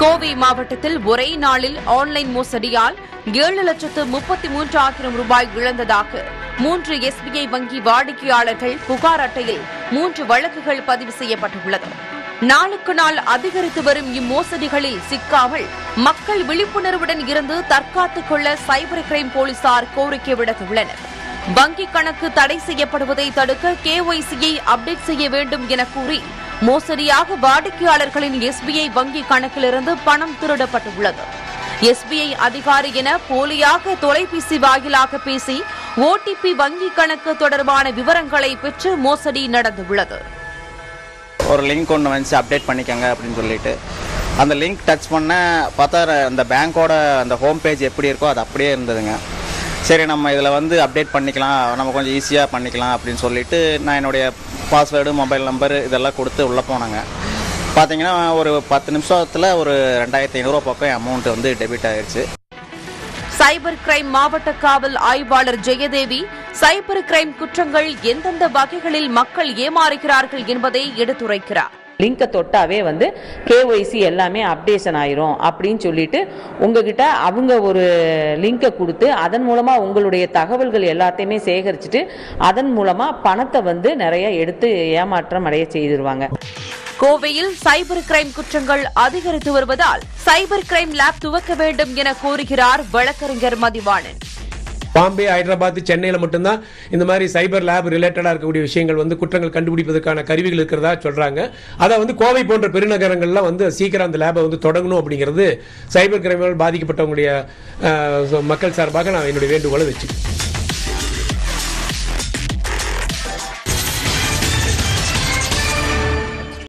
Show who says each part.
Speaker 1: கோவை மாவட்டத்தில் ஒரே நாளில் ஆன்லைன் மோசடியால் ஏழு லட்சத்து முப்பத்தி மூன்றாயிரம் ரூபாய் இழந்ததாக மூன்று எஸ்பிஐ வங்கி வாடிக்கையாளர்கள் புகார் அட்டையில் மூன்று வழக்குகள் பதிவு செய்யப்பட்டுள்ளது நாளுக்கு நாள் அதிகரித்து வரும் இம்மோசடிகளில் சிக்காமல் மக்கள் விழிப்புணர்வுடன் இருந்து தற்காத்துக் கொள்ள சைபர் கிரைம் போலீசார் கோரிக்கை விடுத்துள்ளனர் வங்கிக் கணக்கு தடை செய்யப்படுவதை தடுக்க கேஒய்சியை அப்டேட் செய்ய வேண்டும் என கூறி மோசடியாக வாடிக்கையாளர்களின் எஸ்பிஐ வங்கி கணக்கிலிருந்து பணம் திருடப்பட்டுள்ளது எஸ்பிஐ அதிகாரி என போலியாக தொலைபேசி வாயிலாக பேசி ஓடிபி வங்கி கணக்கு தொடர்பான விவரங்களை பெற்று மோசடி நடந்துள்ளது
Speaker 2: ஒரு லிங்க் ஒன்று வந்துச்சு அப்டேட் பண்ணிக்கோங்க அப்படின்னு சொல்லிட்டு அந்த லிங்க் டச் பண்ண பார்த்தா அந்த பேங்க்கோட அந்த ஹோம் பேஜ் எப்படி இருக்கோ அது அப்படியே இருந்ததுங்க சரி நம்ம இதில் வந்து அப்டேட் பண்ணிக்கலாம் நம்ம கொஞ்சம் ஈஸியாக பண்ணிக்கலாம் அப்படின்னு சொல்லிட்டு நான் என்னுடைய பாஸ்வேர்டு மொபைல் நம்பர் இதெல்லாம் கொடுத்து உள்ளே போனாங்க பார்த்தீங்கன்னா ஒரு பத்து நிமிஷத்தில் ஒரு ரெண்டாயிரத்தி ஐநூறுரூவா பக்கம் அமௌண்ட் வந்து டெபிட் ஆயிடுச்சு
Speaker 1: சைபர் கிரைம் மாவட்ட காவல் ஆய்வாளர் ஜெயதேவி சைபர் கிரைம் குற்றங்கள் எந்தெந்த வகைகளில் மக்கள் ஏமாறுகிறார்கள் என்பதை எடுத்துரைக்கிறார்
Speaker 3: லிங்கை தொட்டாவே வந்து கேஒய்சி எல்லாமே அப்டேஷன் ஆயிரும் அப்படின்னு சொல்லிட்டு உங்ககிட்ட அவங்க ஒரு லிங்கை கொடுத்து அதன் மூலமா உங்களுடைய தகவல்கள் எல்லாத்தையுமே சேகரிச்சுட்டு அதன் மூலமா பணத்தை வந்து நிறைய எடுத்து ஏமாற்றம் அடைய செய்திருவாங்க
Speaker 1: கோவையில் சைபர் கிரைம் குற்றங்கள் அதிகரித்து வருவதால் சைபர் கிரைம் லேப் துவக்க வேண்டும் என கோருகிறார் வழக்கறிஞர் மதிவாணன்
Speaker 4: பாம்பே ஹைதராபாத் சென்னையில் மட்டும்தான் இந்த மாதிரி சைபர் லேப் ரிலேட்டடாக இருக்கக்கூடிய விஷயங்கள் வந்து குற்றங்கள் கண்டுபிடிப்பதற்கான கருவிகள் இருக்கிறதா சொல்றாங்க அதை வந்து கோவை போன்ற பெருநகரங்கள்லாம் வந்து சீக்கிரம் அந்த லேபை வந்து தொடங்கணும் அப்படிங்கிறது சைபர் கிரைமால் பாதிக்கப்பட்டவங்களுடைய அஹ், மக்கள் சார்பாக நான் என்னுடைய வேண்டுகோளை வச்சுக்கிறேன்